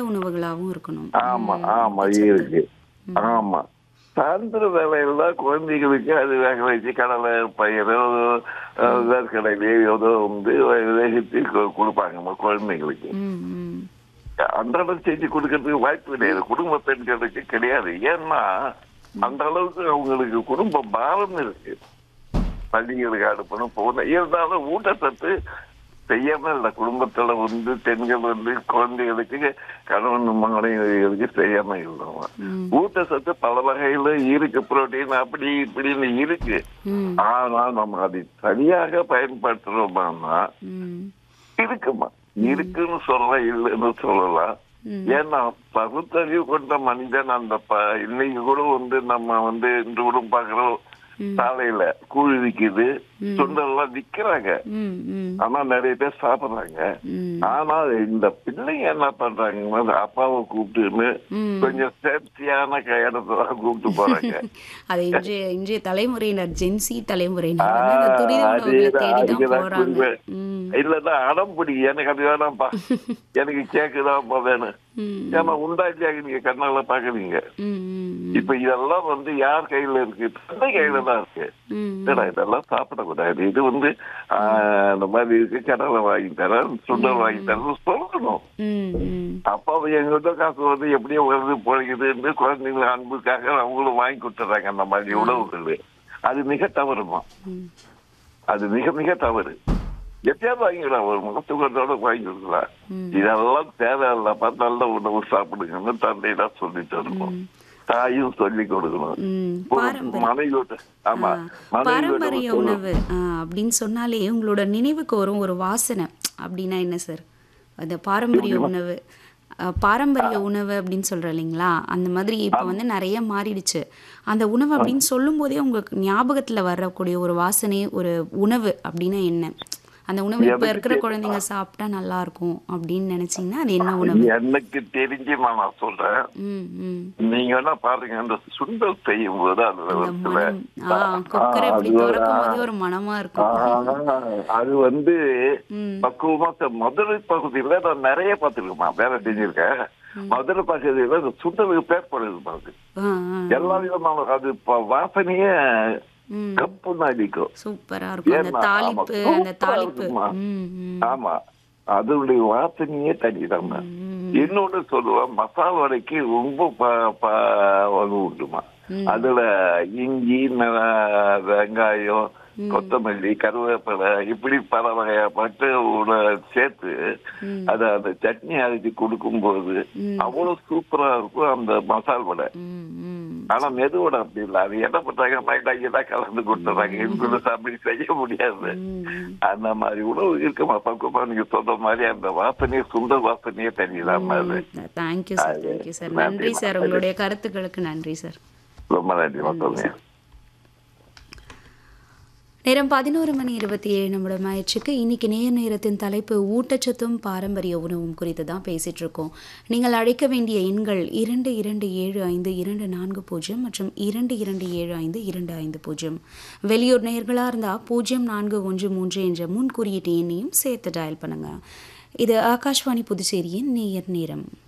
உணவுகளாவும் இருக்கணும். ஆமா, ம். ஆமா ஊட்டச்சத்து. இருக்கு. ம். ஆமா. சாயந்தர வேளையில குழந்தைகளுக்கு அது வேக வச்சு கடலை, பயிரோ, அ ம். வேர்க்கடலையோ ஏதோ வந்து வேகச்சு கு குடுப்பாங்க குழந்தைங்களுக்கு. ம், ம். அன்றாடம் செஞ்சு குடுக்கறதுக்கு வாய்ப்பு கிடையாது. குடும்ப பெண்களுக்கு கிடையாது. ஏன்னா, ம். அந்த அளவுக்கு அவங்களுக்கு குடும்ப பாரம் இருக்கு. பள்ளிகளுக்கு அனுப்பணும், போகணும். இருந்தாலும் ஊட்டச்சத்து செய்யாம இல்ல. குடும்பத்துல வந்து பெண்கள் வந்து குழந்தைகளுக்கு கணவன் மனைவிகளுக்கு செய்யாம இல்லைங்க. ம். ஊட்டச்சத்து பல வகையில இருக்கு. புரோட்டீன் அப்படி இப்படின்னு இருக்கு. ம். ஆனா நம்ம அதை சரியாக பயன்படுத்துறோமான்னா ம். இருக்குமா. ம். இருக்குன்னு சொல்லலாம், இல்லைன்னு சொல்லலாம். ம். ஏன்னா பகுத்தறிவு கொண்ட மனிதன் அந்த ப இன்னைக்கு கூட வந்து நம்ம வந்து இன்று கூட பாக்குறோம் ம். சாலையில கூழ் விக்குது, ம். சுண்டல்லாம் விக்கிறாங்க. ம், ம். ஆனா நிறைய பேர் சாப்பிடுறாங்க. ம். ஆனா இந்த பிள்ளைங்க என்ன பண்றாங்கன்னா அப்பாவை கூப்பிட்டுன்னு ம். கொஞ்சம் சேஃப்டியான இடத்துல கூப்பிட்டு போறாங்க. அது இன்றைய இன்றைய தலைமுறையினர் ஜென்சி தலைமுறையினர் ஆ, வந்து அந்த துரித உணவுகளை அதேதான், தேடி தான் அதுக்குதான் போறாங்க. குறிப்பேன். ம். இல்லன்னா அடம் பிடி எனக்கு அது வேணாம்ப்பா. எனக்கு கேக்கு தான்ப்பா வேணும். ம், ஏன்னா ம். உண்டா இல்லையா நீங்க கண்ணால பாக்குறீங்க. ம், ம், இப்ப ம். இதெல்லாம் வந்து யார் கையில இருக்கு? தந்தை கையில தான் இருக்கு. ம், என்னடா ம். இதெல்லாம் சாப்பிடக்கூடாது. இது வந்து ஆ, இந்த மாதிரி இருக்கு கடலை வாங்கி தரேன், சுண்டல் வாங்கி ம். தரேன் சொல்லணும். ம், ம். அப்பா எங்கிட்ட காசு வந்து எப்படியோ வருது போகுதுன்னு குழந்தைங்க அன்புக்காக அவங்களும் வாங்கி கொடுத்துறாங்க அந்த மாதிரி ஆ. உணவுகள். அது மிக தவறுமா. ம். அது மிக மிக தவறு. எப்பயாவது வாங்கிக்கலாம் ஒரு முகத்துக்கத்தோட வாங்கி கொடுக்கலாம். ம். இதெல்லாம் தேவையில்லப்பா நல்ல உணவு சாப்பிடுங்கன்னு தந்தையெல்லாம் சொல்லிட்டு இருக்கணும். ம். தாயும் சொல்லி கொடுக்கணும். ம். ஒரு பாரம்பரிய மனைவியோட ஆ, ஆமா மனைவியோட பாரம்பரிய சொல்லணும். உணவு ஆ, அப்படின்னு சொன்னாலே உங்களோட நினைவுக்கு வரும் ஒரு வாசனை அப்படின்னா என்ன சார்? அந்த பாரம்பரிய எப்படிமா? உணவு அ, பாரம்பரிய உணவு அப்படின்னு சொல்றோம் இல்லைங்களா? அந்த மாதிரி இப்போ வந்து நிறைய மாறிடுச்சு. அந்த உணவு அப்படின்னு சொல்லும்போதே உங்களுக்கு ஞாபகத்துல வரக்கூடிய ஒரு வாசனை, ஒரு உணவு அப்படின்னா என்ன? அந்த உணவு இப்போ எனக்கு இருக்கிற தெ- குழந்தைங்க சாப்பிட்டா நல்லா இருக்கும் அப்படின்னு நினைச்சீங்கன்னா அது என்ன உணவு? எனக்கு தெரிஞ்சுமா நான் சொல்றேன். ம், ம். நீங்க வேணா பாருங்க அந்த சுண்டல் செய்யும் போது அதுல அந்த ஒரு சில மனம் ஆ ஆ, குக்கரை இப்படி அது ஒரு- திறக்கும் போதே ஒரு மனமா ஆ, இருக்கும். அது வந்து ம். பக்குவமா செ- மதுரை பகுதியில நான் நிறைய பார்த்திருக்கேன் வேலை செஞ்சிருக்கேன் ம். மதுரை பகுதியில இந்த சுண்டலுக்கு பேர் படுது பாருங்க ஆ, ஆ, எல்லா ஆ. விதமான அது ப- வாசனையே ம். கப்புன்னு அடிக்கும் சூப்பரா இருக்கும் அந்த ஏன்னா ஆமா தாளிப்பு அந்த சூப்பரா தாளிப்பு இருக்குமா ம் ம் ஆமா அதனுடைய வாசனையே தனிதான் ம் இன்னொன்னு சொல்லுவேன் மசால் வடைக்கு ரொம்ப ப- ப- வந்து உண்டுமா ம் அதுல இஞ்சி மிள- வெங்காயம் ம் கொத்தமல்லி கருவேப்பிலை இப்படி பல வகைப்பட்டு உண சேர்த்து ம் அத அந்த சட்னி அரைச்சி கொடுக்கும்போது ம் அவ்வளவு சூப்பரா இருக்கும் அந்த மசால் வடை ம் ம் ஆனா மெதுவடை அப்படி இல்லை அது என்ன பண்றாங்க மைதாங்கி தான் கலந்து கொடுத்துறாங்க இவங்க அப்படி செய்ய முடியாது ம் அந்த மாதிரி உணவு இருக்குமா பக்குவமா நீங்க சொன்ன மாதிரி அந்த வாசனையே சுண்டல் வாசனையே தனிதான் அது தேங்க்யூ சார் அது தேங்க்யூ சார் நன்றி நன்றி சார் மக்களே. உங்களுடைய கருத்துக்களுக்கு நன்றி சார் ரொம்ப நன்றி நன்றி மக்கள் சார் நேரம் பதினோரு மணி இருபத்தி ஏழு நிமிடம் ஆயிடுச்சுக்கு இன்னைக்கு நேர் நேரத்தின் தலைப்பு ஊட்டச்சத்தும் பாரம்பரிய உணவும் குறித்து தான் பேசிட்டு இருக்கோம் நீங்கள் அழைக்க வேண்டிய எண்கள் இரண்டு இரண்டு ஏழு ஐந்து இரண்டு நான்கு பூஜ்ஜியம் மற்றும் இரண்டு இரண்டு ஏழு ஐந்து இரண்டு ஐந்து பூஜ்ஜியம் வெளியூர் நேர்களாக இருந்தால் பூஜ்ஜியம் நான்கு ஒன்று மூன்று என்ற முன் குறியீட்டு எண்ணையும் சேர்த்து டயல் பண்ணுங்க இது ஆகாஷ்வாணி புதுச்சேரியின் நேயர் நேரம்